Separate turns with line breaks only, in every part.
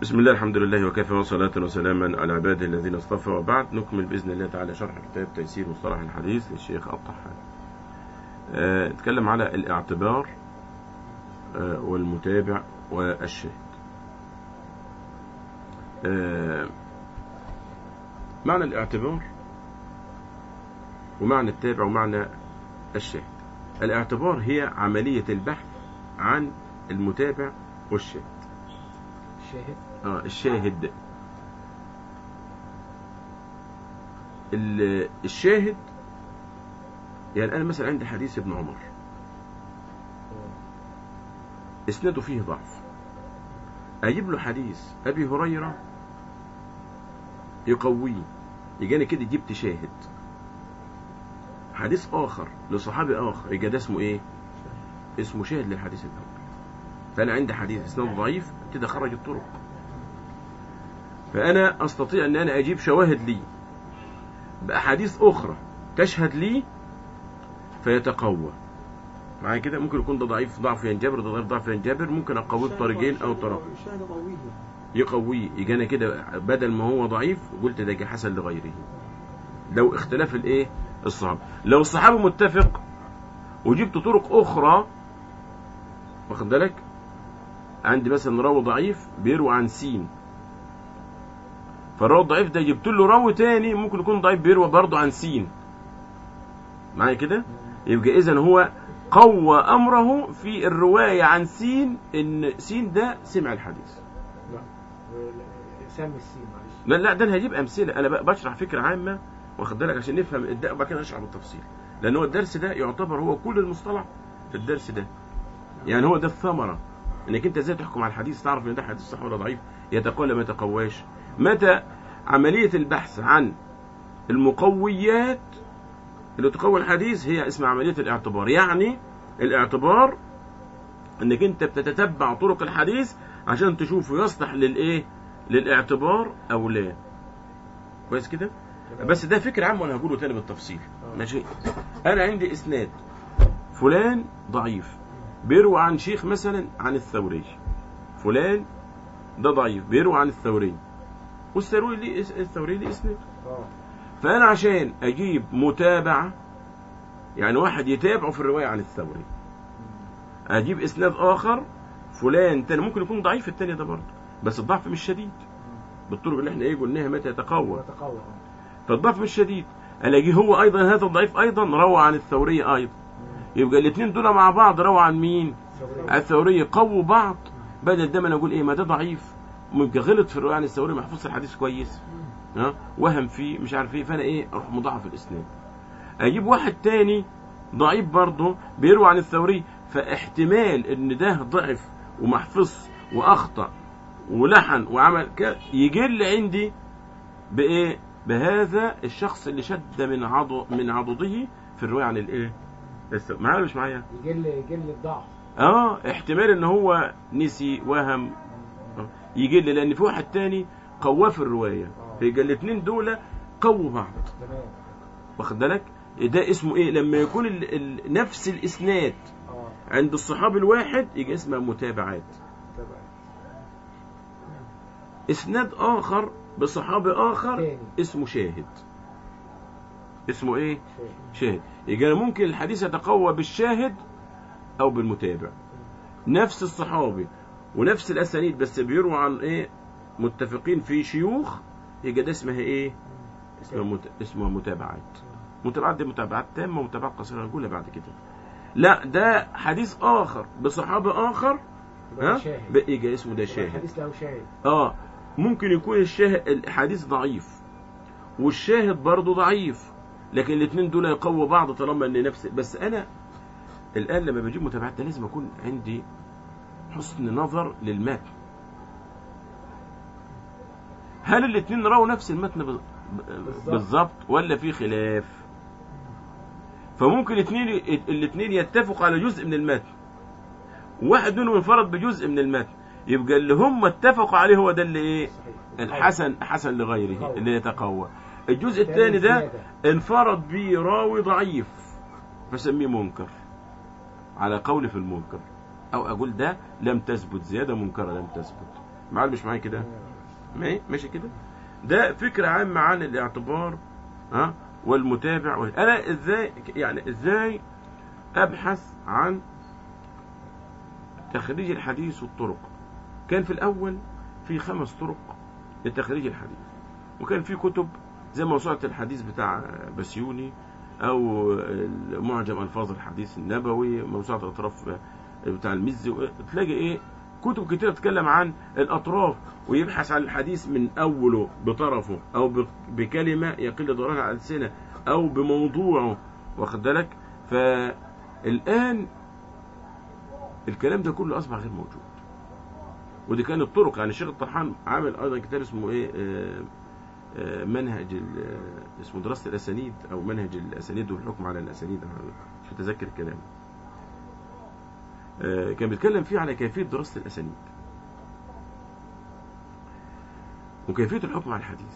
بسم الله الحمد لله وكفى وصلاة وسلاما على عباده الذين اصطفى وبعد نكمل بإذن الله تعالى شرح كتاب تيسير مصطلح الحديث للشيخ الطحان آه، نتكلم على الاعتبار آه، والمتابع والشاهد آه، معنى الاعتبار ومعنى التابع ومعنى الشاهد الاعتبار هي عملية البحث عن المتابع والشاهد
الشاهد
اه الشاهد ال- الشاهد يعني انا مثلا عندي حديث ابن عمر اسناده فيه ضعف اجيب له حديث ابي هريره يقويه يجي انا كده جبت شاهد حديث اخر لصحابي اخر يبقى ده اسمه ايه اسمه شاهد للحديث الاول فانا عندي حديث اسناده ضعيف ابتدي اخرج الطرق فانا استطيع ان انا اجيب شواهد لي باحاديث اخرى تشهد لي فيتقوى معايا كده ممكن يكون ده ضعيف ضعف ينجبر ده ضعيف ضعف ينجبر ممكن اقويه بطريقين او طرف
الشاهد قوي
يقويه يجي انا كده بدل ما هو ضعيف قلت ده جه حسن لغيره لو اختلاف الايه الصحابه لو الصحابه متفق وجبت طرق اخرى واخد بالك عندي مثلا راوي ضعيف بيروي عن سين فالراوي الضعيف ده جبت له راوي تاني ممكن يكون ضعيف بيروي برضه عن سين معايا كده يبقى اذا هو قوى امره في الروايه عن سين ان سين ده سمع الحديث
لا سمي السين معلش
لا لا ده انا هجيب امثله انا بقى بشرح فكره عامه واخد بالك عشان نفهم الدق وبعد كده اشرح بالتفصيل لان هو الدرس ده يعتبر هو كل المصطلح في الدرس ده يعني هو ده الثمره انك انت ازاي تحكم على الحديث تعرف ان ده حديث صح ولا ضعيف يتقوى ولا ما يتقواش متى عمليه البحث عن المقويات اللي تقوي الحديث هي اسمها عمليه الاعتبار يعني الاعتبار انك انت بتتتبع طرق الحديث عشان تشوفه يصلح للايه للاعتبار او لا كويس كده بس ده فكر عام وانا هقوله تاني بالتفصيل
آه.
ماشي انا عندي اسناد فلان ضعيف بيروي عن شيخ مثلا عن الثوري فلان ده ضعيف بيروي عن الثوري والثوري ليه اس- الثوري ليه اسناد
اه
فانا عشان اجيب متابعه يعني واحد يتابعه في الروايه عن الثوري اجيب اسناد اخر فلان تاني ممكن يكون ضعيف التاني ده برضه بس الضعف مش شديد بالطرق اللي احنا ايه قلناها متى يتقوى
وتقوى
فالضعف مش شديد الاقيه هو ايضا هذا الضعيف ايضا روى عن الثوريه ايضا يبقى الاثنين دول مع بعض روى عن مين عن الثوريه قووا بعض بدل ده ما انا اقول ايه ما ده ضعيف ممكن غلط في الروايه عن الثوريه محفوظ الحديث كويس ها وهم فيه مش عارف ايه فانا ايه اروح مضاعف الاسناد اجيب واحد تاني ضعيف برضه بيروي عن الثوري فاحتمال ان ده ضعف ومحفظ واخطا ولحن وعمل كده يجل عندي بايه بهذا الشخص اللي شد من عضو من عضده في الروايه عن الايه الثوري معايا ولا مش معايا
يجل يجل الضعف
اه احتمال ان هو نسي وهم آه، يجل لان في واحد تاني قواه في الروايه
آه.
فيبقى الاثنين دول قووا بعض
تمام
واخد بالك ده اسمه ايه لما يكون ال... ال... نفس الاسناد
اه
عند الصحابي الواحد يبقى اسمها متابعات
تمام
اسناد اخر بصحابي اخر
تاني.
اسمه شاهد اسمه ايه
شاهد
شاهد يبقى ممكن الحديث يتقوى بالشاهد او بالمتابع نفس الصحابي ونفس الاسانيد بس بيروى عن ايه متفقين في شيوخ يبقى ده اسمها ايه اسمها مت... اسمها متابعات متابعات دي متابعات تامه ومتابعات قصيره هنقولها بعد كده لا ده حديث اخر بصحابي اخر
يبقى
ها
ده شاهد
بقى يبقى اسمه ده
يبقى
شاهد
الحديث له شاهد
اه ممكن يكون الشاهد الحديث ضعيف والشاهد برضه ضعيف لكن الاثنين دول يقووا بعض طالما ان نفس بس انا الان لما بجيب متابعات ده لازم اكون عندي حسن نظر للمتن هل الاثنين راوا نفس المتن ب- ب- بالظبط ولا في خلاف فممكن الاثنين الاثنين يتفقوا على جزء من المتن واحد منهم انفرد بجزء من المتن يبقى اللي هم اتفقوا عليه هو ده اللي ايه
صحيح
الحسن حسن لغيره
قوي.
اللي يتقوى الجزء الثاني ده
زيادة.
انفرد به راوي ضعيف فسميه منكر على قول في المنكر او اقول ده لم تثبت زياده منكره لم تثبت معايا مش معايا كده ما- ماشي كده ده فكرة عامة عن الاعتبار ها والمتابع وال- انا ازاي يعني ازاي ابحث عن تخريج الحديث والطرق كان في الاول في خمس طرق لتخريج الحديث وكان في كتب زي موسوعة الحديث بتاع بسيوني او معجم الفاظ الحديث النبوي موسوعة الاطراف بتاع المزي تلاقي ايه كتب كتير تتكلم عن الاطراف ويبحث عن الحديث من اوله بطرفه او ب- بكلمه يقل دورها على الالسنه او بموضوعه واخد بالك فالان الكلام ده كله اصبح غير موجود ودي كانت طرق يعني الشيخ الطحان عامل ايضا كتاب اسمه ايه آه، آه، منهج ال- آه، اسمه دراسه الاسانيد او منهج الاسانيد والحكم على الاسانيد أنا مش متذكر الكلام آه، كان بيتكلم فيه على كيفيه دراسه الاسانيد وكيفيه الحكم على الحديث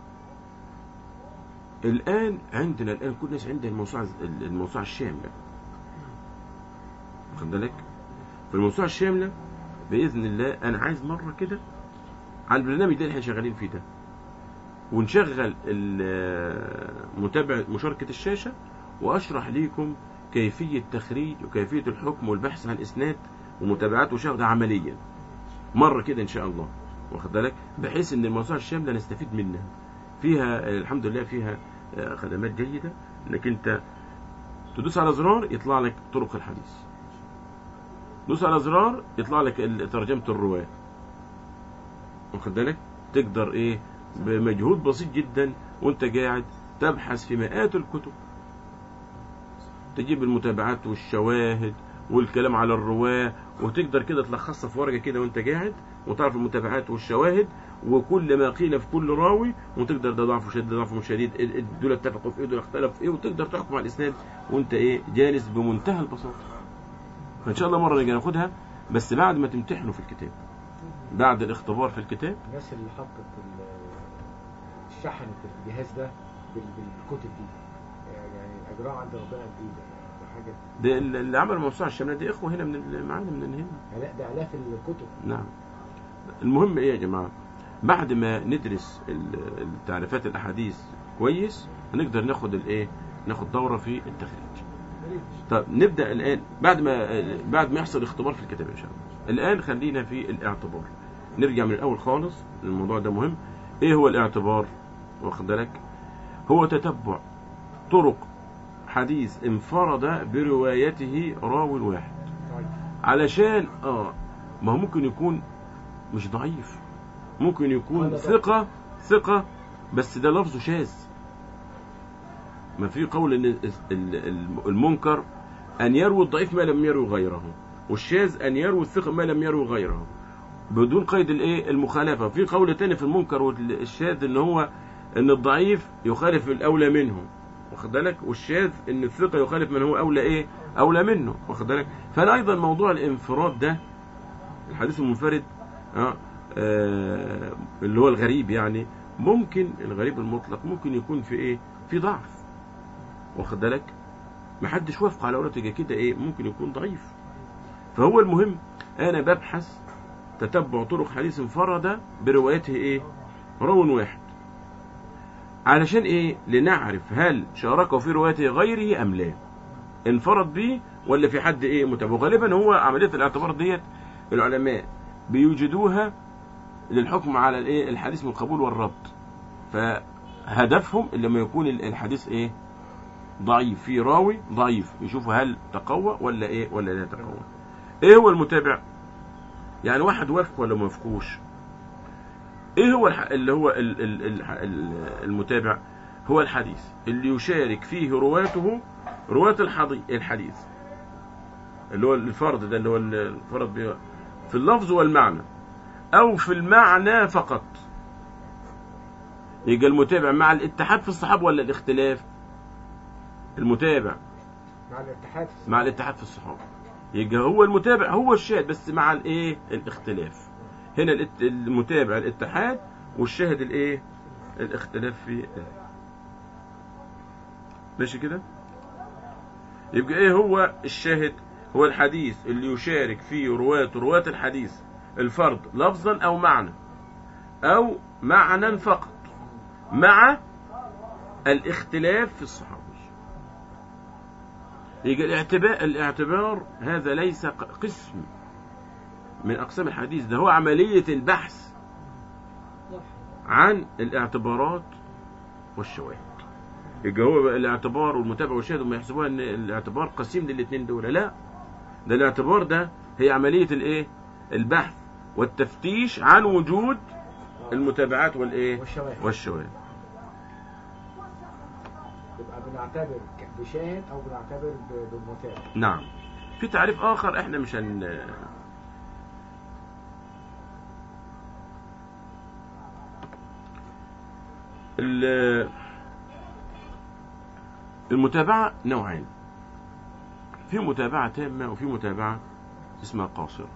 الان عندنا الان كل الناس عندها الموسوعه الموسوعه الشامله واخد بالك في الموسوعه الشامله باذن الله انا عايز مره كده على البرنامج ده اللي احنا شغالين فيه ده ونشغل ال- متابعه مشاركه الشاشه واشرح ليكم كيفيه تخريج وكيفيه الحكم والبحث عن اسناد ومتابعات وشغل عمليا مره كده ان شاء الله واخد بالك بحيث ان الموسوعه الشامله نستفيد منها فيها آه، الحمد لله فيها آه، خدمات جيده انك انت تدوس على زرار يطلع لك طرق الحديث دوس على زرار يطلع لك ال- ترجمه الرواه واخد بالك تقدر ايه بمجهود بسيط جدا وانت قاعد تبحث في مئات الكتب تجيب المتابعات والشواهد والكلام على الرواه وتقدر كده تلخصها في ورقه كده وانت قاعد وتعرف المتابعات والشواهد وكل ما قيل في كل راوي وتقدر ده ضعف شديد ده ضعف مش شديد ال- ال- دول اتفقوا في ايه دول اختلفوا في ايه وتقدر تحكم على الاسناد وانت ايه جالس بمنتهى البساطه فان شاء الله مره نيجي ناخدها بس بعد ما تمتحنوا في الكتاب بعد الاختبار في الكتاب
الناس اللي حطت ال- شحنت الجهاز ده بال- بالكتب دي يعني اجرها عند ربنا بايد ده حاجه
ده ال- اللي عمل الموسوعه الشامله دي اخوه هنا من ال- معانا من هنا
لا ده الاف الكتب
نعم المهم ايه يا جماعه بعد ما ندرس ال- التعريفات الاحاديث كويس هنقدر ناخد الايه ناخد دوره في التخريج طب نبدا الان بعد ما بعد ما يحصل اختبار في الكتاب ان شاء الله الان خلينا في الاعتبار نرجع من الاول خالص الموضوع ده مهم ايه هو الاعتبار واخد بالك هو تتبع طرق حديث انفرد بروايته راو واحد
طيب
علشان اه ما هو ممكن يكون مش ضعيف ممكن يكون
ولا ضعيف.
ثقة ثقة بس ده لفظه شاذ ما في قول ان ال- ال- المنكر ان يروي الضعيف ما لم يروي غيره والشاذ ان يروي الثقة ما لم يروي غيره بدون قيد الايه المخالفة في قول تاني في المنكر والشاذ ان هو ان الضعيف يخالف الاولى منه واخد بالك والشاذ ان الثقة يخالف من هو اولى ايه اولى منه واخد بالك فانا ايضا موضوع الانفراد ده الحديث المنفرد آه آه اللي هو الغريب يعني ممكن الغريب المطلق ممكن يكون في ايه في ضعف واخد بالك محدش وافق على قولته كده ايه ممكن يكون ضعيف فهو المهم انا ببحث تتبع طرق حديث انفرد بروايته ايه راو واحد علشان ايه لنعرف هل شاركه في روايته غيره ام لا انفرد به ولا في حد ايه متابع غالبا هو عمليه الاعتبار ديت العلماء بيوجدوها للحكم على الايه الحديث من القبول والربط فهدفهم لما يكون الحديث ايه ضعيف في راوي ضعيف يشوفوا هل تقوى ولا ايه ولا لا تقوى ايه هو المتابع يعني واحد وافق ولا ما وافقوش ايه هو الح... اللي هو ال... ال... ال... ال- المتابع هو الحديث اللي يشارك فيه رواته رواة الحضي... الحديث اللي هو الفرد ده اللي هو الفرد بي... في اللفظ والمعنى او في المعنى فقط يبقى المتابع مع الاتحاد في الصحابة ولا الاختلاف المتابع
مع الاتحاد في
مع الاتحاد في الصحابة يبقى هو المتابع هو الشاهد بس مع الايه الاختلاف هنا الات- المتابع الاتحاد والشاهد الايه الاختلاف في ماشي كده يبقى ايه هو الشاهد هو الحديث اللي يشارك فيه رواة رواة الحديث الفرد لفظا او معنى او معنى فقط مع الاختلاف في الصحابي يجي الاعتبار الاعتبار هذا ليس ق- قسم من اقسام الحديث ده هو عمليه البحث عن الاعتبارات والشواهد يبقى هو بقى الاعتبار والمتابعه والشاهد هم يحسبوها ان الاعتبار قسيم للاثنين دول لا ده الاعتبار ده هي عمليه الايه البحث والتفتيش عن وجود المتابعات والايه
والشواهد
والشواهد
يبقى بنعتبر ك- بشاهد او بنعتبر ب- بمتابع
نعم في تعريف اخر احنا مش هن ال- المتابعة نوعين في متابعة تامة وفي متابعة اسمها قاصرة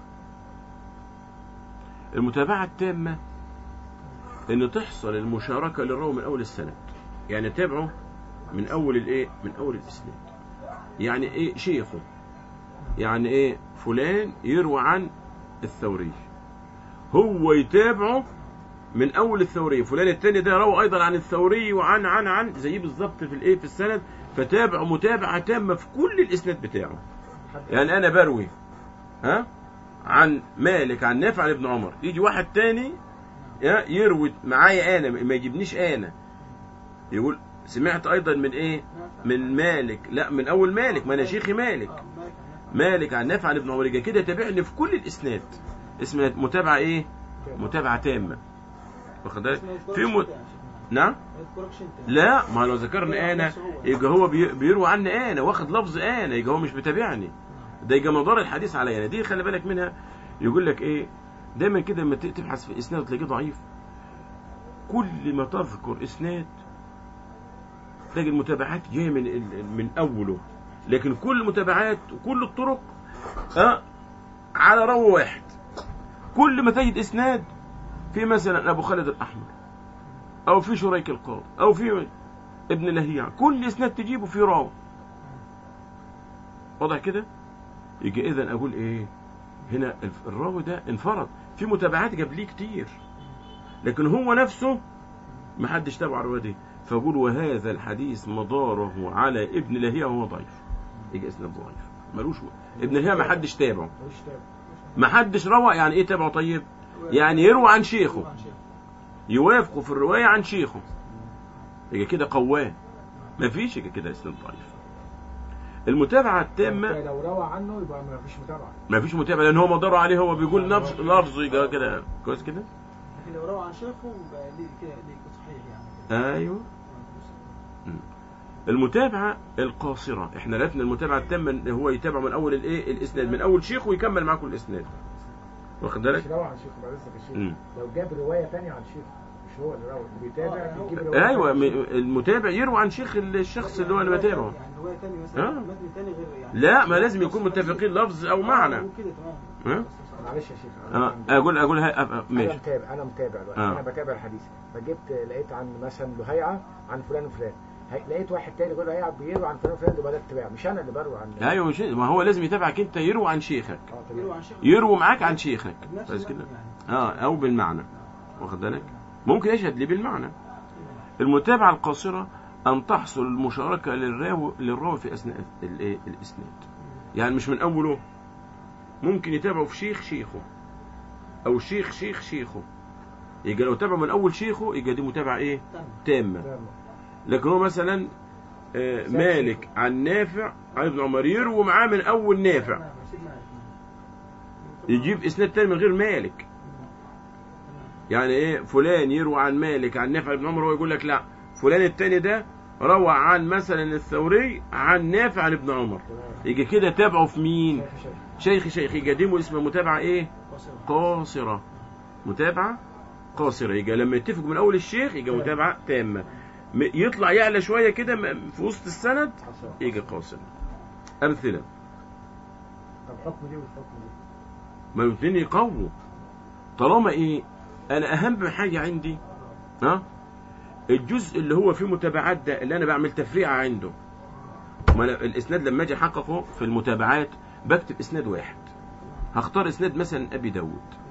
المتابعة التامة ان تحصل المشاركة للراوي من اول السند يعني تابعه من اول الايه من اول الاسناد يعني ايه شيخه يعني ايه فلان يروى عن الثوري هو يتابعه من اول الثوري فلان التاني ده روى ايضا عن الثوري وعن عن عن زي بالظبط في الايه في السند فتابع متابعه تامه في كل الاسناد بتاعه
حد
يعني انا بروي ها عن مالك عن نافع عن ابن عمر يجي واحد تاني يا- يروي معايا انا ما يجيبنيش انا يقول سمعت ايضا من ايه من مالك لا من اول مالك ما انا شيخي مالك مالك عن نافع عن ابن عمر يبقى كده تابعني في كل الاسناد اسمها متابعه ايه متابعه تامه واخد بالك في م... نعم لا ما لو ذكرني انا يبقى هو بي- بيروي عني انا واخد لفظ انا يبقى هو مش بيتابعني ده يبقى مدار الحديث عليا انا دي خلي بالك منها يقول لك ايه دايما كده لما ت- تبحث في اسناد تلاقيه ضعيف كل ما تذكر اسناد تلاقي المتابعات جايه من ال- من اوله لكن كل المتابعات وكل الطرق ها على روى واحد كل ما تجد اسناد في مثلا ابو خالد الاحمر او في شريك القاضي او في ابن لهيع كل اسناد تجيبه في راوي واضح كده يجي اذا اقول ايه هنا الف- الراوي ده انفرد في متابعات جاب ليه كتير لكن هو نفسه ما حدش تابع الروايه دي فاقول وهذا الحديث مداره على ابن لهيع وهو ضعيف يجي اسناد ضعيف ملوش ابن لهيع ما حدش تابعه
ملوش تابع
ما حدش روى يعني ايه تابعه طيب يعني يروى عن شيخه يوافقه في الروايه عن شيخه يبقى كده قواه ما فيش يبقى كده اسناد ضعيف المتابعه التامه
يعني لو روى عنه يبقى ما فيش متابعه
ما فيش متابعه لان هو مداره عليه هو بيقول نفس لفظه يبقى كده كويس كده
لكن لو روى عن شيخه يبقى ليه كده ليه صحيح يعني
ايوه المتابعه القاصره احنا عرفنا المتابعه التامه ان هو يتابع من اول الايه الاسناد من اول شيخ ويكمل معاكم الاسناد واخد
مش
بالك
روى عن شيخه بعد اذنك يا
مم.
شيخ لو جاب روايه ثانيه عن شيخه مش هو اللي روى اللي بيتابع
آه، هو-
بيجيب روايه
ايوه
تانية عن
م- المتابع يروي عن شيخ الشخص اللي هو اللي بتابعه
يعني رواية تانية
آه.
مثلا متن تاني غير يعني
لا ما لازم يكون متفقين لفظ او معنى
آه، كده تمام
ها؟
معلش يا شيخ
اه اقول اقول هاي- أ- أ-
انا
ماشي
متابع انا متابع دلوقتي
آه.
انا بتابع الحديث فجبت لقيت عن مثلا لهيعه عن فلان وفلان هي- لقيت واحد تاني يقول لهيعه بيروي عن فلان وفلان يبقى ده اتباع مش انا اللي بروي عن
ايوه مش ما هو لازم يتابعك انت يروي عن شيخك
اه
يروى
تمام
عن شيخه
يروي معاك عن شيخك
بنفس
بس كده
المتن يعني
اه او بالمعنى واخد بالك ممكن يشهد لي بالمعنى المتابعه القاصره ان تحصل المشاركه للراوي للراوي في اثناء الايه الاسناد يعني مش من اوله ممكن يتابعه في شيخ شيخه او شيخ شيخ شيخه يبقى لو تابع من اول شيخه يبقى دي متابعه ايه
تمام
تامه
تمام.
لكن هو مثلا آه، مالك عن نافع عن ابن عمر يروي معاه من اول نافع
تمام، سيدنا علي.
يجيب اسناد تاني من غير مالك
تمام.
يعني ايه فلان يروى عن مالك عن نافع بن عمر هو يقول لك لا فلان التاني ده روى عن مثلا الثوري عن نافع عن ابن عمر
تمام
يجي كده تابعه في مين
شايف
شيخ
شايف
شيخ يقدمه اسمه متابعة ايه
قصيرة.
قاصرة متابعة قاصرة يجي لما يتفق من اول الشيخ يجي متابعة تامة م- يطلع يعلى شوية كده م- في وسط السند
حصل.
يجي قاصر أمثلة
طب حكم دي والحكم دي
ما الاثنين يقووا طالما ايه انا اهم حاجه عندي ها الجزء اللي هو فيه متابعات ده اللي انا بعمل تفريعه عنده ما أنا الاسناد لما اجي احققه في المتابعات بكتب اسناد واحد هختار اسناد مثلا ابي داود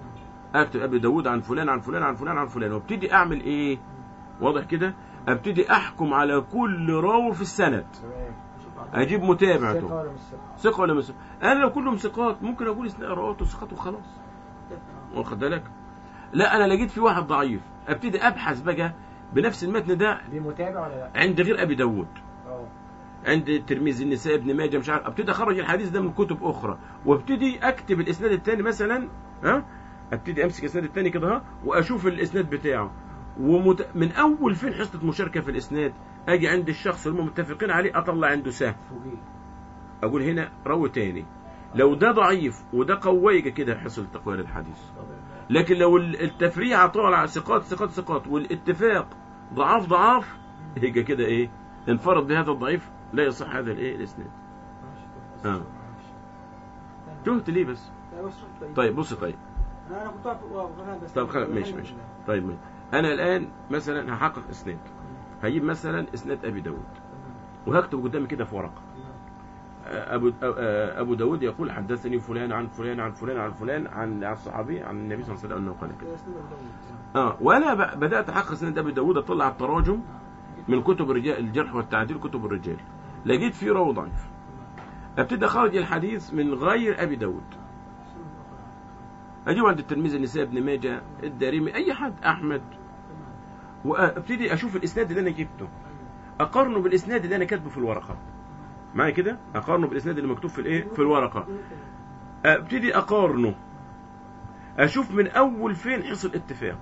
اكتب ابي داود عن فلان عن فلان عن فلان عن فلان وابتدي اعمل ايه واضح كده ابتدي احكم على كل راوي في السند
تمام
اجيب
ثقة
متابعته
ولا مش ثقة؟
ثقه ولا مش ثقة؟ انا لو كلهم ثقات ممكن اقول اثنين قراءات وثقات وخلاص واخد بالك لا انا لقيت في واحد ضعيف ابتدي ابحث بقى بنفس المتن ده
دي متابع ولا لا؟
عند غير ابي داود
اه
عند الترمذي النساء ابن ماجه مش عارف ابتدي اخرج الحديث ده من كتب اخرى وابتدي اكتب الاسناد الثاني مثلا ها ابتدي امسك الاسناد الثاني كده ها واشوف الاسناد بتاعه ومت... من اول فين حصه مشاركه في الاسناد اجي عند الشخص اللي هم متفقين عليه اطلع عنده سهم
فوقيه
اقول هنا راوي تاني لو ده ضعيف وده قوي يبقى كده حصل تقويه للحديث لكن لو ال- التفريعه طالع ثقات ثقات ثقات والاتفاق ضعاف ضعاف يبقى كده ايه انفرد بهذا الضعيف لا يصح هذا الايه الاسناد آه. تهت ليه بس طيب بص طيب
انا انا كنت واقف- واقف هنا بس
طب خلاص ماشي ماشي طيب ماشي. انا الان مثلا هحقق اسناد هجيب مثلا اسناد ابي داود وهكتب قدامي كده في ورقه ابو ابو داود يقول حدثني فلان عن فلان عن فلان عن فلان عن عن الصحابي عن النبي صلى الله عليه وسلم انه قال كده اه وانا ب- بدات احقق سند ابي داود اطلع التراجم من كتب الرجال الجرح والتعديل كتب الرجال لقيت فيه راوي ضعيف ابتدي اخرج الحديث من غير ابي داود اجيب عند الترمذي النساء ابن ماجه الدارمي اي حد احمد وابتدي اشوف الاسناد اللي انا جبته اقارنه بالاسناد اللي انا كاتبه في الورقه معايا كده اقارنه بالاسناد اللي مكتوب في الايه في الورقه ابتدي اقارنه اشوف من اول فين حصل اتفاق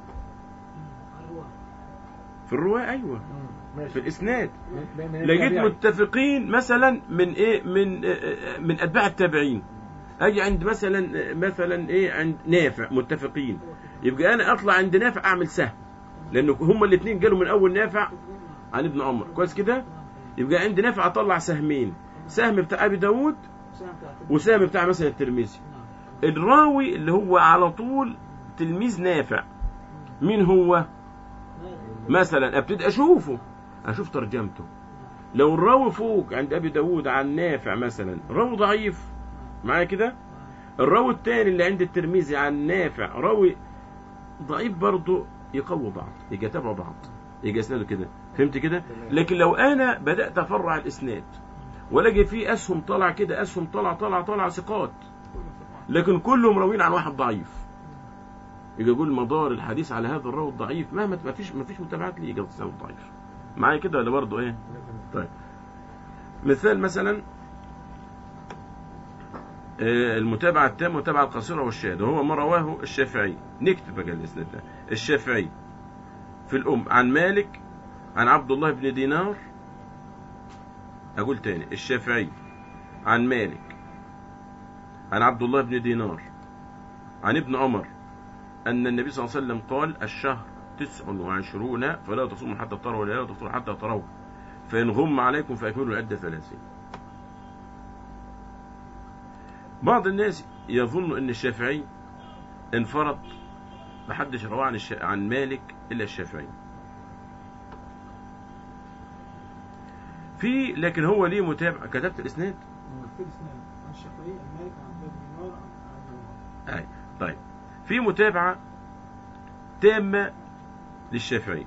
في الرواه ايوه
مم. ماشي
في الاسناد
من- من- من
لقيت
التابعي.
متفقين مثلا من ايه من آه، آه، من اتباع التابعين اجي عند مثلا مثلا ايه عند نافع متفقين يبقى انا اطلع عند نافع اعمل سهم لانه هما الاثنين قالوا من اول نافع عن ابن عمر كويس كده يبقى عند نافع اطلع سهمين سهم بتاع ابي داود وسهم بتاع مثلا الترمذي الراوي اللي هو على طول تلميذ نافع مين هو مثلا ابتدي اشوفه اشوف ترجمته لو الراوي فوق عند ابي داود عن نافع مثلا راوي ضعيف معايا كده الراوي الثاني اللي عند الترمذي عن نافع راوي ضعيف برضه يقوي بعض يجي تابعوا بعض يجي اسناده كده فهمت كده
تمام.
لكن لو انا بدات افرع الاسناد والاقي فيه اسهم طالع كده اسهم طالع طالع طالع ثقات لكن كلهم راويين عن واحد ضعيف يجي يقول مدار الحديث على هذا الراوي الضعيف مهما ما فيش ما فيش متابعات ليه يجي الراوي الضعيف معايا كده ولا برضه ايه طيب مثال مثلا آه، المتابعة التامة والمتابعة القصيرة والشاهد وهو ما رواه الشافعي نكتب بقى الإسناد ده الشافعي في الأم عن مالك عن عبد الله بن دينار أقول تاني الشافعي عن مالك عن عبد الله بن دينار عن ابن عمر أن النبي صلى الله عليه وسلم قال الشهر تسع وعشرون فلا تصوموا حتى تروا ولا تفطروا حتى تروا فإن غم عليكم فأكملوا العدة ثلاثين بعض الناس يظن أن الشافعي انفرد محدش رواه عن, الش... عن مالك إلا الشافعي في لكن هو ليه متابع كتبت الإسناد
في الاسناد عن الشافعي المالك عن عبد الله بن دينار عن عمر
أي. طيب في متابعة تامة للشافعي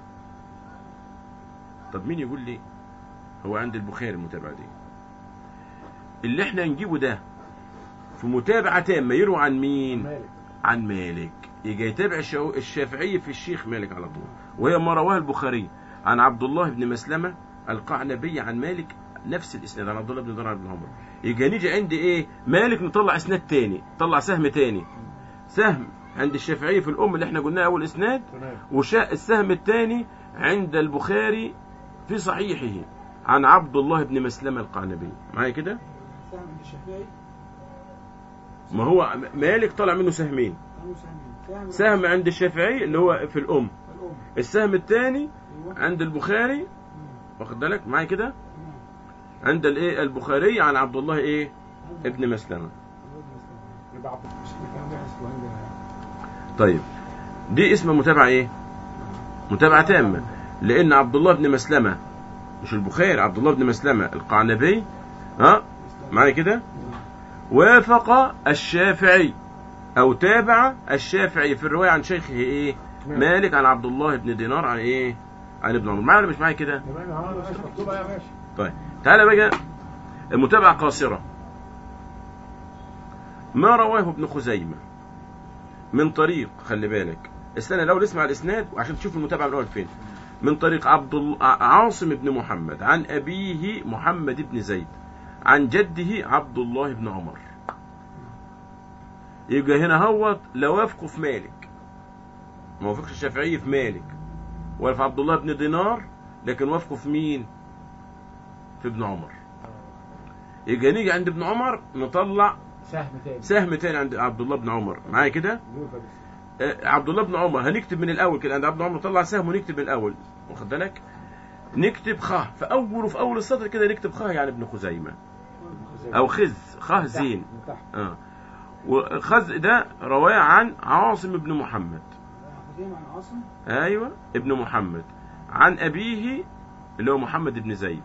طب مين يقول لي هو عند البخاري المتابعة دي اللي احنا نجيبه ده في متابعة تامة يروى عن مين
مالك
عن مالك يجي يتابع الشو- الشافعي في الشيخ مالك على طول وهي ما رواه البخاري عن عبد الله بن مسلمة القعنبي عن مالك نفس الاسناد عن عبد الله بن درع بن عمر يجي نيجي عند ايه مالك نطلع اسناد تاني طلع سهم تاني سهم عند الشافعي في الام اللي احنا قلناها اول اسناد
تمام
وشاء السهم الثاني عند البخاري في صحيحه عن عبد الله بن مسلمة القعنبي معايا كده
سهم عند الشافعي
ما هو مالك طلع منه سهمين
كانوا سهمين
سهم عند الشافعي اللي هو في الام
الأم
السهم الثاني
أيوة
عند البخاري
مم.
واخد بالك معايا كده
تمام.
عند الايه البخاري عن عبد الله ايه ابن مسلمة
يبقى عبد مش كان بيحسب عندنا
طيب دي اسم متابعة ايه متابعة تامة لان عبد الله بن مسلمة مش البخاري عبد الله بن مسلمة القعنبي ها معايا كده وافق الشافعي او تابع الشافعي في الروايه عن شيخه ايه مالك عن عبد الله بن دينار عن ايه عن ابن عمر معايا ولا مش معايا كده
تمام اه يا شيخ مكتوبه يا باشا
طيب تعالى بقى المتابعة قاصرة ما رواه ابن خزيمة من طريق خلي بالك استنى الأول اسمع الإسناد وعشان تشوف المتابعة من الأول فين من طريق عبد ال- عاصم بن محمد عن أبيه محمد بن زيد عن جده عبد الله بن عمر يبقى هنا هوت لا وافقه في مالك ما وافقش الشافعي في مالك ولا في عبد الله بن دينار لكن وافقه في مين في ابن عمر يبقى نيجي عند ابن عمر نطلع
سهم تاني
سهم تاني عند عبد الله بن عمر معايا كده
نور بس
آه، عبد الله بن عمر هنكتب من الاول كده عند عبد الله بن عمر نطلع سهم ونكتب من الاول واخد بالك نكتب خ في اول وفي اول السطر كده نكتب خ يعني ابن خزيمه او خز خ زين
من تحت
اه وخز ده رواه عن عاصم بن محمد
خزيمة عن عاصم
ايوه ابن محمد عن ابيه اللي هو محمد بن زيد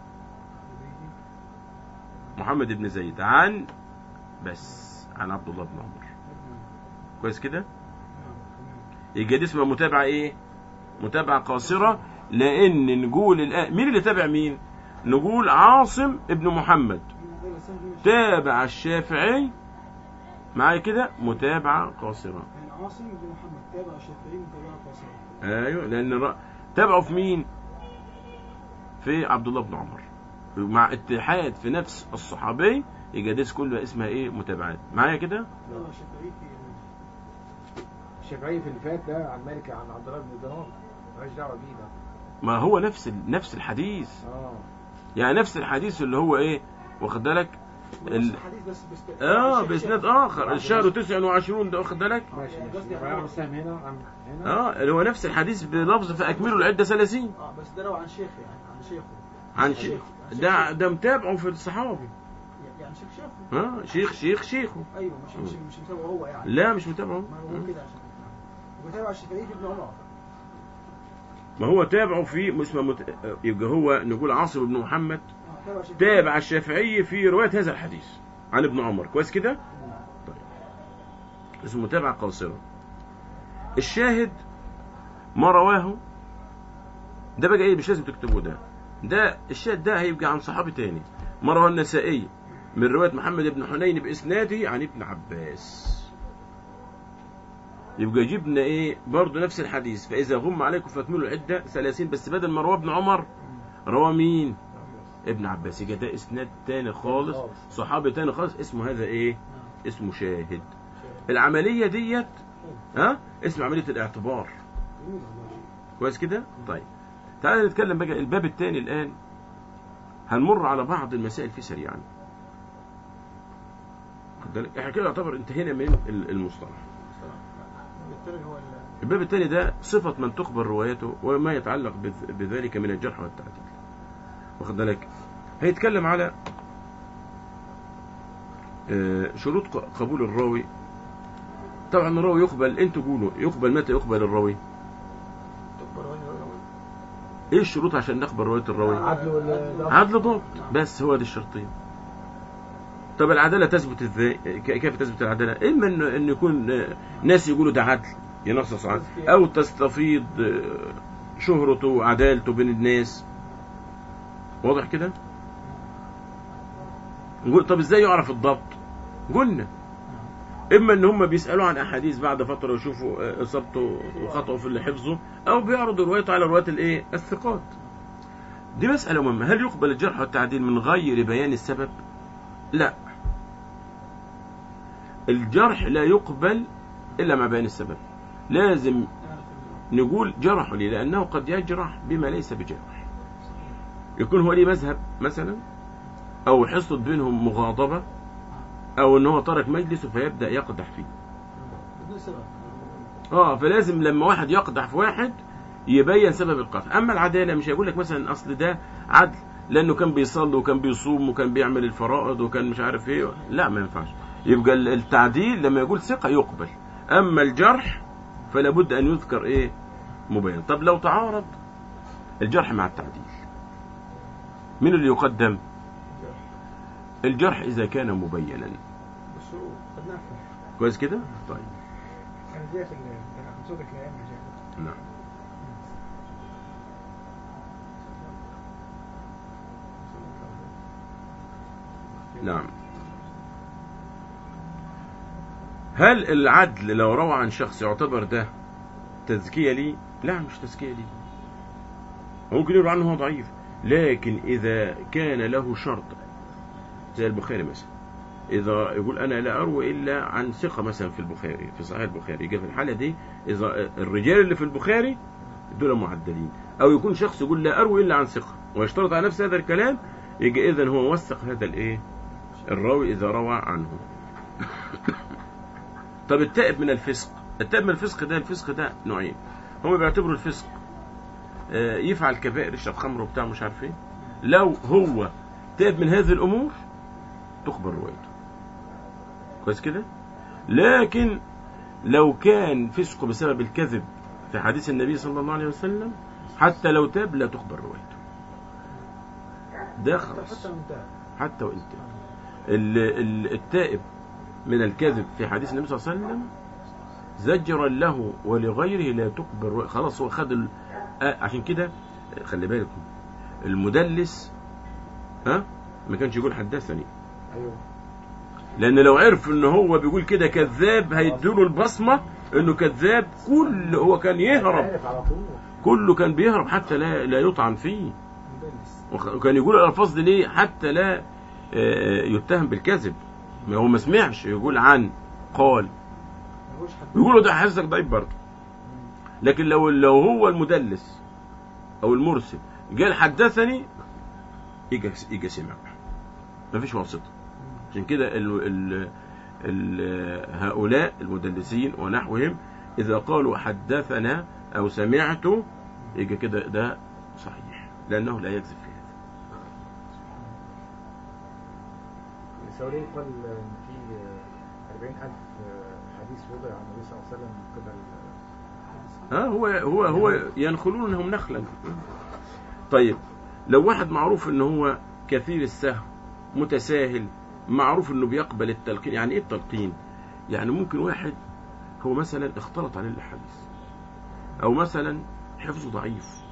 محمد بن زيد عن بس عن عبد الله بن عمر كويس كده يبقى دي اسمها متابعه ايه متابعه قاصره لان نقول الآن مين اللي تابع مين نقول عاصم ابن محمد تابع الشافعي معايا كده متابعه قاصره
يعني عاصم بن محمد تابع الشافعي متابعة قاصرة
ايوه لان الر- تابعوا في مين في عبد الله بن عمر مع اتحاد في نفس الصحابي يبقى دي كلها اسمها ايه متابعات معايا كده
تابع الشافعي في
الشافعي في اللي فات ده عن مالك عن عبد الله بن دينار مالهاش دعوه بيه ده
ما هو نفس ال- نفس الحديث
اه
يعني نفس الحديث اللي هو ايه واخد بالك
نفس
ال-
الحديث بس بس
اه باسناد اخر الشهر 29 ده واخد بالك
ماشي
يعني
ماشي
قصدي
يبقى يعمل سهم هنا عن هنا
اه اللي هو نفس الحديث بلفظ فاكملوا العده 30
اه بس ده لو عن شيخ يعني عن شيخه
عن شيخ ده ده متابعه في الصحابي
يعني شيخ شيخه
اه شيخ شيخ شيخه
ايوه مش مش مش متابعه هو يعني
لا مش متابعه
ما هو بقول كده عشان وتابع الشافعي في ابن عمر
ما هو تابعه في اسمه مت... يبقى هو نقول عاصم بن محمد
آه، تابع الشافعي
تابع الشافعي في رواية هذا الحديث عن ابن عمر كويس كده طيب اسمه متابعة قاصرة الشاهد ما رواه ده بقى ايه مش لازم تكتبوه ده ده الشاهد ده هيبقى عن صحابي تاني ما رواه النسائي من رواية محمد بن حنين بإسناده عن ابن عباس يبقى جبنا ايه برضه نفس الحديث فإذا غم عليكم فاكملوا العدة ثلاثين بس بدل ما رواه ابن عمر رواه مين ابن عباس يبقى ده اسناد تاني خالص
خالص.
صحابي تاني خالص اسمه هذا ايه اسمه شاهد العملية ديت ها اسم عملية الاعتبار كويس كده طيب تعالى نتكلم بقى الباب الثاني الآن هنمر على بعض المسائل فيه سريعا خد بالك احنا كده يعتبر انتهينا من ال- المصطلح
بالتالي هو ال-
الباب الثاني ده صفة من تقبل روايته وما يتعلق بذ- بذلك من الجرح والتعديل واخد بالك هيتكلم على آه، شروط ق- قبول الراوي طبعا الراوي يقبل انتوا قولوا يقبل متى يقبل الراوي
تكبر وجه الراوي.
ايه الشروط عشان نقبل رواية الراوي
عدل ولا
عدل ضبط بس هو دي الشرطين طب العدالة تثبت ازاي ك- كيف تثبت العدالة اما ان ان يكون آه، ناس يقولوا ده عدل ينصص عدل او تستفيض آه، شهرته وعدالته بين الناس واضح كده نقول طب ازاي يعرف الضبط قلنا اما ان هم بيسالوا عن احاديث بعد فتره يشوفوا آه، اصابته وخطأه في اللي حفظه او بيعرضوا روايته على روايه الايه الثقات دي مسألة مهمة هل يقبل الجرح والتعديل من غير بيان السبب لا الجرح لا يقبل إلا مع بيان السبب لازم
نعرف ال-
نقول جرح لي لأنه قد يجرح بما ليس بجرح يكون هو ليه مذهب مثلا أو حصلت بينهم مغاضبة أو أن هو ترك مجلسه فيبدأ يقدح فيه
بدون سبب
اه فلازم لما واحد يقدح في واحد يبين سبب القدح اما العداله مش هيقول لك مثلا اصل ده عدل لانه كان بيصلي وكان بيصوم وكان بيعمل الفرائض وكان مش عارف ايه لا ما ينفعش يبقى ال- التعديل لما يقول ثقه يقبل اما الجرح فلا بد ان يذكر ايه مبين طب لو تعارض الجرح مع التعديل مين اللي يقدم الجرح اذا كان مبينا
بالشروط خدناها في
كويس كده طيب
كان دي في ال- خمسة الأيام يا شيخ.
نعم نعم هل العدل لو روى عن شخص يعتبر ده تزكية لي لا مش تزكية لي ممكن يقول عنه هو ضعيف لكن إذا كان له شرط زي البخاري مثلا إذا يقول أنا لا أروي إلا عن ثقة مثلا في البخاري في صحيح البخاري يجي في الحالة دي إذا الرجال اللي في البخاري دول معدلين أو يكون شخص يقول لا أروي إلا عن ثقة ويشترط على نفس هذا الكلام يجي إذا هو وثق هذا الإيه الراوي إذا روى عنه طب التائب من الفسق التائب من الفسق ده الفسق ده نوعين هم بيعتبروا الفسق آه، يفعل كبائر يشرب خمر وبتاع مش عارف ايه لو هو تائب من هذه الامور تقبل روايته كويس كده لكن لو كان فسقه بسبب الكذب في حديث النبي صلى الله عليه وسلم حتى لو تاب لا تقبل روايته ده خلاص
حتى من تاب
حتى وان تاب ال- ال- التائب من الكذب في حديث النبي صلى الله عليه وسلم زجرا له ولغيره لا تقبل رواية. خلاص هو خد ال... آه عشان كده آه، خلي بالكم المدلس ها ما كانش يقول حدثني
ايوه
لان لو عرف ان هو بيقول كده كذاب هيديله البصمه انه كذاب كل هو كان يهرب
عارف على طول
كله كان بيهرب حتى لا لا يطعن فيه
مدلس
وخ- وكان يقول الالفاظ دي ليه حتى لا آه، يتهم بالكذب ما هو ما سمعش يقول عن قال
ملوش حد
يقولوا ده حاسسك ضعيف برضه لكن لو لو هو المدلس او المرسل قال حدثني يجي يجي سمع مفيش واسطه عشان كده ال ال ال هؤلاء المدلسين ونحوهم اذا قالوا حدثنا او سمعت يجي كده ده صحيح لانه لا يكذب في هذا
الثوري قال ان في 40000 حديث وضع عن النبي صلى الله عليه وسلم من قبل
ها هو هو هو ينخلونهم نخلا طيب لو واحد معروف ان هو كثير السهو متساهل معروف انه بيقبل التلقين يعني ايه التلقين يعني ممكن واحد هو مثلا اختلط عليه الاحاديث او مثلا حفظه ضعيف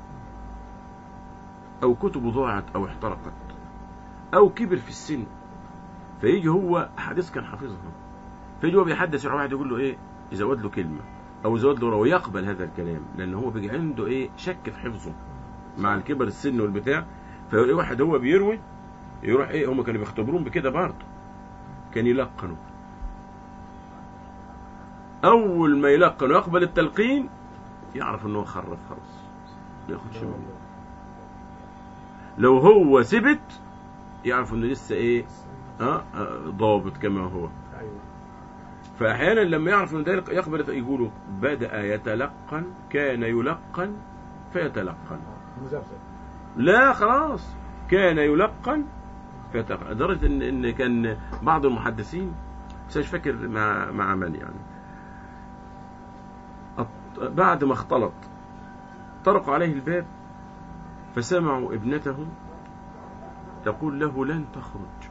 او كتبه ضاعت او احترقت او كبر في السن فيجي هو احاديث كان حافظها فيجي هو بيحدث واحد يقول له ايه يزود له كلمه او يزود له روي يقبل هذا الكلام لان هو بيجي عنده ايه شك في حفظه مع الكبر السن والبتاع فيلاقي واحد هو بيروي يروح ايه هم كانوا بيختبروهم بكده برضه كان يلقنوا اول ما يلقن ويقبل التلقين يعرف ان هو خرف خلاص ما ياخدش منه لو هو ثبت يعرف انه لسه ايه اه آه، ضابط كما هو
ايوه
فاحيانا لما يعرف ان ذلك يقبل يقولوا بدا يتلقن كان يلقن فيتلقن
مذبذب
لا خلاص كان يلقن فيتلقن لدرجه ان ان كان بعض المحدثين بس مش فاكر مع مع من يعني أط- بعد ما اختلط طرقوا عليه الباب فسمعوا ابنته تقول له لن تخرج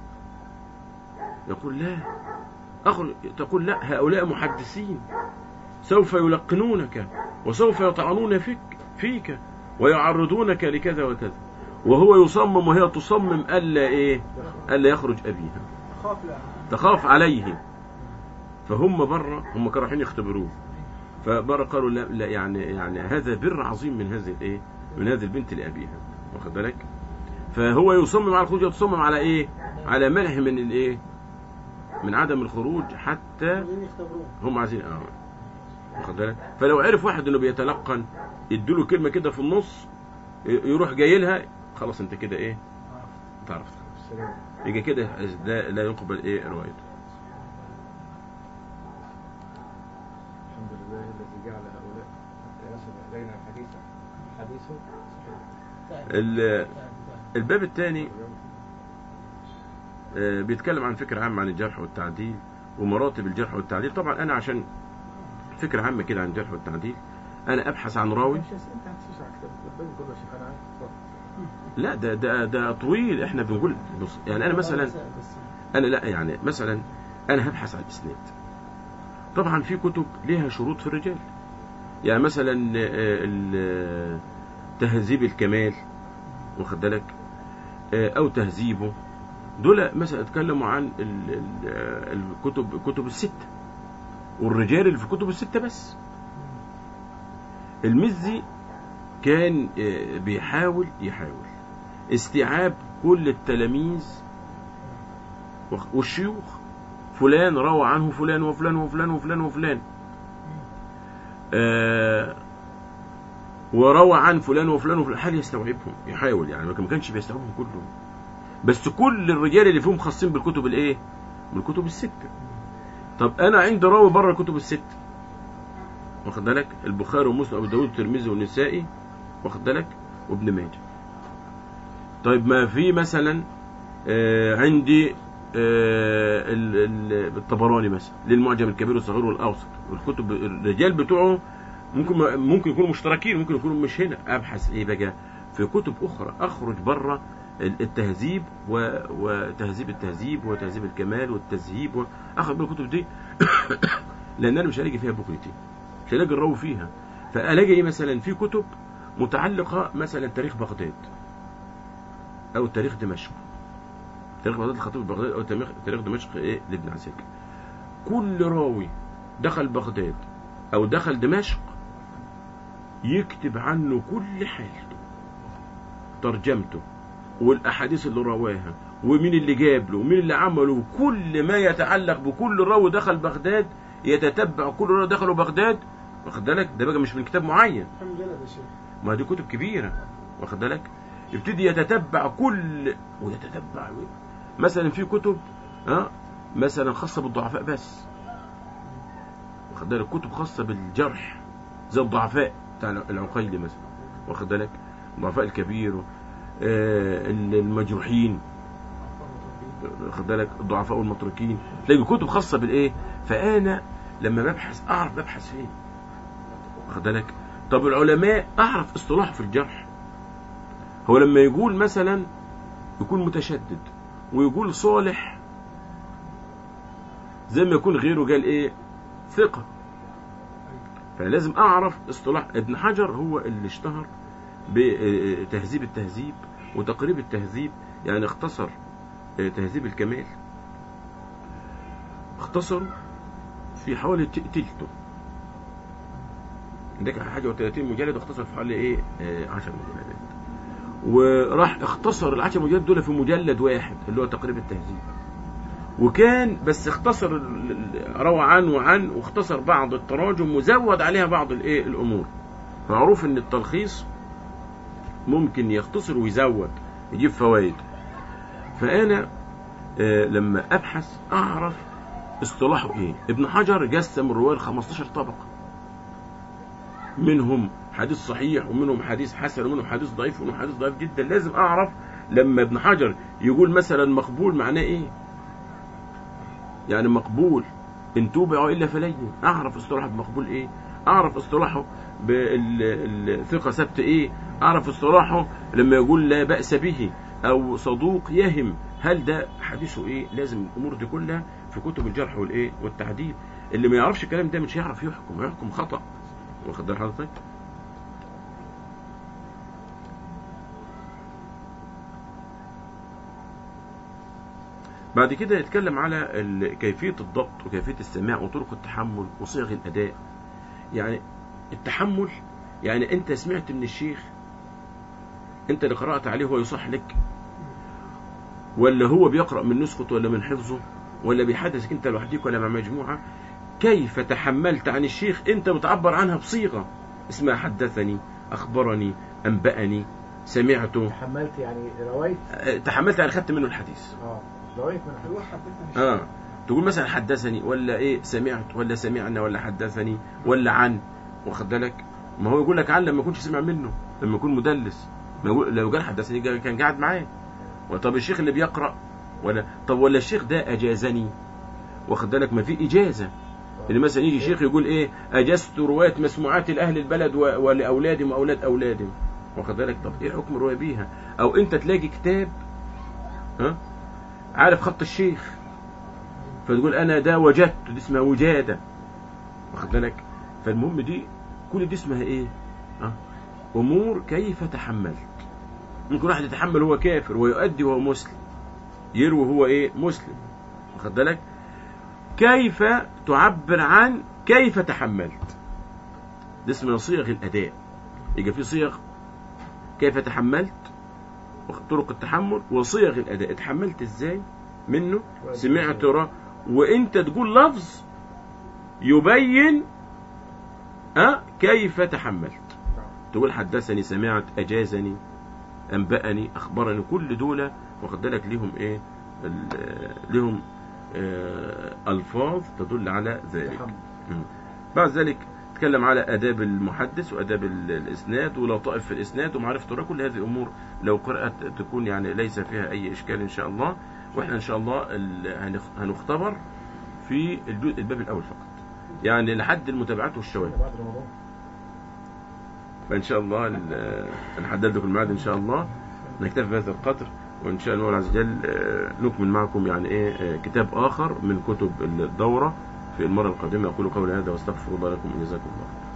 يقول لا أخرج تقول لا هؤلاء محدثين سوف يلقنونك وسوف يطعنون فيك فيك ويعرضونك لكذا وكذا وهو يصمم وهي تصمم ألا إيه ألا يخرج أبيها
خاف لا
تخاف عليه فهم بره هم كانوا رايحين يختبروه فبره قالوا لا, لا يعني يعني هذا بر عظيم من هذه الايه من هذه البنت لابيها واخد بالك فهو يصمم على الخروج يصمم على ايه على منع من الايه من عدم الخروج حتى
عايزين يختبروه
هم عايزين اه واخد بالك فلو عرف واحد انه بيتلقن يديله كلمه كده في النص ي- يروح جاي لها خلاص انت كده ايه تعرف
السلام
يجي كده ده لا يقبل ايه روايته
الحمد لله الذي جعل هؤلاء حتى يصل الينا الحديث حديثه
ال- الباب الثاني آه، بيتكلم عن فكرة عامة عن الجرح والتعديل ومراتب الجرح والتعديل طبعا أنا عشان فكرة عامة كده عن الجرح والتعديل أنا أبحث عن راوي
مش هس- انت هتسوس على كتاب ربنا كله يا شيخ انا عارف اتفضل.
لا ده ده ده طويل احنا بنقول بص يعني أنا مثلا
بس
أنا لا يعني مثلا انا هبحث عن الاسناد طبعا في كتب ليها شروط في الرجال يعني مثلا آه، ال- تهذيب الكمال واخد بالك آه، او تهذيبه دول مثلا اتكلموا عن ال- ال- الكتب الكتب الستة والرجال اللي في الكتب الستة بس المزي كان آه، بيحاول يحاول استيعاب كل التلاميذ وخ- والشيوخ فلان روى عنه فلان وفلان وفلان وفلان وفلان آه وروى عن فلان وفلان وفلان حال يستوعبهم يحاول يعني ما كانش بيستوعبهم كلهم بس كل الرجال اللي فيهم خاصين بالكتب الايه بالكتب الستة طب انا عندي راوي بره الكتب الستة واخد بالك البخاري ومسلم وابو داود والترمذي والنسائي واخد بالك وابن ماجه طيب ما في مثلا آه عندي آه ال- ال- الطبراني مثلا للمعجم الكبير والصغير والاوسط والكتب الرجال بتوعه ممكن ممكن يكونوا مشتركين ممكن يكونوا مش هنا ابحث ايه بقى في كتب اخرى اخرج بره التهذيب و- وتهذيب التهذيب وتهذيب الكمال والتذهيب و- اخذ من الكتب دي لان انا مش هلاقي فيها بكرتين مش هلاقي الراوي فيها فالاقي ايه مثلا في كتب متعلقه مثلا تاريخ بغداد او تاريخ دمشق تاريخ بغداد الخطيب بغداد او تاريخ تاريخ دمشق ايه لابن عساكر كل راوي دخل بغداد او دخل دمشق يكتب عنه كل حالته ترجمته والاحاديث اللي رواها ومين اللي جاب له ومين اللي عمله كل ما يتعلق بكل راوي دخل بغداد يتتبع كل راوي دخلوا بغداد واخد بالك ده بقى مش من كتاب معين
كم جلد يا شيخ
ما دي كتب كبيرة واخد بالك يبتدي يتتبع كل ويتتبع مثلا في كتب ها مثلا خاصة بالضعفاء بس واخد بالك كتب خاصة بالجرح زي الضعفاء بتاع العقيلي مثلا واخد بالك الضعفاء الكبير آه، المجروحين واخد بالك الضعفاء والمتروكين تلاقي كتب خاصة بالايه فانا لما ببحث اعرف ببحث فين واخد بالك طب العلماء اعرف اصطلاح في الجرح هو لما يقول مثلا يكون متشدد ويقول صالح زي ما يكون غيره قال ايه ثقة فلازم اعرف اصطلاح ابن حجر هو اللي اشتهر بتهذيب التهذيب وتقريب التهذيب يعني اختصر تهذيب الكمال اختصروا في حوالي ت- تلته عندك حاجة و30 مجلد واختصر في حوالي ايه 10 مجلدات وراح اختصر العشر مجلدات دول في مجلد واحد اللي هو تقريب التهذيب وكان بس اختصر ال- ال- روى عن وعن واختصر بعض التراجم وزود عليها بعض الايه الامور معروف ان التلخيص ممكن يختصر ويزود يجيب فوائد فانا آه، لما ابحث اعرف اصطلاحه ايه ابن حجر جسم الروايه ل 15 طبقه منهم حديث صحيح ومنهم حديث حسن ومنهم حديث ضعيف ومنهم حديث ضعيف جدا لازم اعرف لما ابن حجر يقول مثلا مقبول معناه ايه يعني مقبول ان توبعوا الا فلين اعرف اصطلاح المقبول ايه اعرف اصطلاحه بالثقه ثبت ايه اعرف اصطلاحه لما يقول لا باس به او صدوق يهم هل ده حديثه ايه لازم الامور دي كلها في كتب الجرح والايه والتعديل اللي ما يعرفش الكلام ده مش هيعرف يحكم يحكم خطا واخد بال حضرتك بعد كده يتكلم على ال- كيفية الضبط وكيفية السماع وطرق التحمل وصيغ الأداء يعني التحمل يعني أنت سمعت من الشيخ أنت اللي قرأت عليه هو يصح لك ولا هو بيقرأ من نسخته ولا من حفظه ولا بيحدثك أنت لوحدك ولا مع مجموعة كيف تحملت عن الشيخ أنت بتعبر عنها بصيغة اسمها حدثني أخبرني أنبأني سمعته
تحملت يعني رويت
أه، تحملت يعني خدت منه الحديث
اه رويت من
هو حدثني
اه تقول مثلا حدثني ولا ايه سمعت ولا سمعنا ولا حدثني ولا عن واخد بالك ما هو يقول لك عن لما يكونش سمع منه لما يكون مدلس ما يقول لو قال حدثني جا- كان قاعد معاه طب الشيخ اللي بيقرا ولا طب ولا الشيخ ده اجازني واخد بالك ما في اجازه اللي مثلا يجي شيخ يقول ايه اجزت روايه مسموعات لاهل البلد و- ولاولادهم واولاد اولادهم واخد بالك طب ايه حكم الروايه بيها او انت تلاقي كتاب ها عارف خط الشيخ فتقول انا ده وجدت دي اسمها وجاده واخد بالك فالمهم دي كل دي اسمها ايه اه امور كيف تحملت ممكن واحد يتحمل هو كافر ويؤدي وهو مسلم يروي هو ايه مسلم واخد بالك كيف تعبر عن كيف تحملت دي اسمها صيغ الاداء يبقى في صيغ كيف تحملت طرق التحمل وصيغ الاداء اتحملت ازاي منه سمعت را وانت تقول لفظ يبين أه كيف تحملت تقول حدثني سمعت اجازني انبأني اخبرني كل دول واخد بالك ليهم ايه ال- ليهم آه، الفاظ تدل على ذلك
تحمل.
مم. بعد ذلك تكلم على آداب المحدث وآداب ال- الإسناد ولطائف في الإسناد ومعرفة الرواية كل هذه أمور لو قرأت تكون يعني ليس فيها أي إشكال إن شاء الله وإحنا إن شاء الله ال- هنخ- هنختبر في الجزء الباب الأول فقط يعني لحد المتابعات والشواهد
بعد رمضان
فإن شاء الله ال- نحدد لكم الميعاد إن شاء الله نكتفي بهذا القدر وإن شاء الله عز وجل آه، نكمل معكم يعني إيه آه، كتاب آخر من كتب الدورة في المرة القادمة أقول قولي هذا واستغفر الله لكم وجزاكم الله خيرا